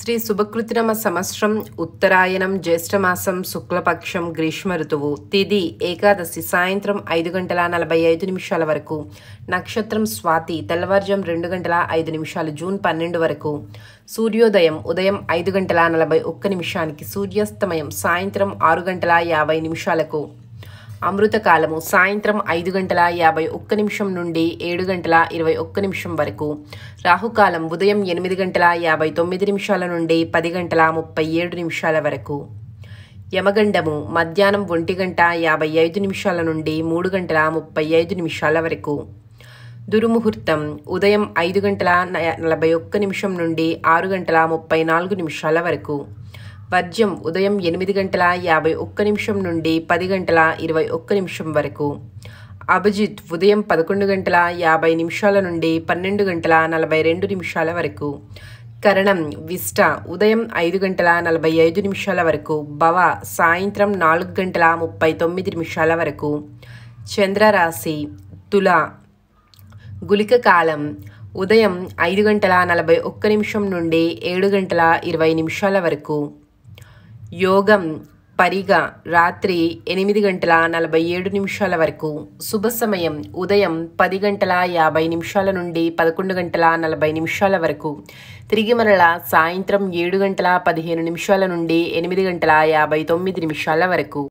శ్రీ శుభకృతినమ సంవత్సరం ఉత్తరాయణం జ్యేష్ఠమాసం శుక్లపక్షం గ్రీష్మ ఋతువు తిది ఏకాదశి సాయంత్రం ఐదు గంటల నలభై ఐదు నిమిషాల వరకు నక్షత్రం స్వాతి తెల్లవారుజాం రెండు గంటల ఐదు నిమిషాలు జూన్ పన్నెండు వరకు సూర్యోదయం ఉదయం ఐదు గంటల నలభై ఒక్క నిమిషానికి సూర్యాస్తమయం సాయంత్రం ఆరు గంటల యాభై నిమిషాలకు అమృతకాలము సాయంత్రం ఐదు గంటల యాభై ఒక్క నిమిషం నుండి ఏడు గంటల ఇరవై ఒక్క నిమిషం వరకు రాహుకాలం ఉదయం ఎనిమిది గంటల యాభై తొమ్మిది నిమిషాల నుండి పది గంటల ముప్పై ఏడు నిమిషాల వరకు యమగండము మధ్యాహ్నం ఒంటి గంట యాభై ఐదు నిమిషాల నుండి మూడు గంటల ముప్పై ఐదు నిమిషాల వరకు దుర్ముహూర్తం ఉదయం ఐదు గంటల న- నలభై ఒక్క నిమిషం నుండి ఆరు గంటల ముప్పై నాలుగు నిమిషాల వరకు వర్జ్యం ఉదయం ఎనిమిది గంటల యాభై ఒక్క నిమిషం నుండి పది గంటల ఇరవై ఒక్క నిమిషం వరకు అభిజిత్ ఉదయం పదకొండు గంటల యాభై నిమిషాల నుండి పన్నెండు గంటల నలభై రెండు నిమిషాల వరకు కరణం విష్ట ఉదయం ఐదు గంటల నలభై ఐదు నిమిషాల వరకు భవ సాయంత్రం నాలుగు గంటల ముప్పై తొమ్మిది నిమిషాల వరకు చంద్రరాశి తుల గులిక కాలం ఉదయం ఐదు గంటల నలభై ఒక్క నిమిషం నుండి ఏడు గంటల ఇరవై నిమిషాల వరకు యోగం పరిగ రాత్రి ఎనిమిది గంటల నలభై ఏడు నిమిషాల వరకు శుభ సమయం ఉదయం పది గంటల యాభై నిమిషాల నుండి పదకొండు గంటల నలభై నిమిషాల వరకు తిరిగి మరల సాయంత్రం ఏడు గంటల పదిహేను నిమిషాల నుండి ఎనిమిది గంటల యాభై తొమ్మిది నిమిషాల వరకు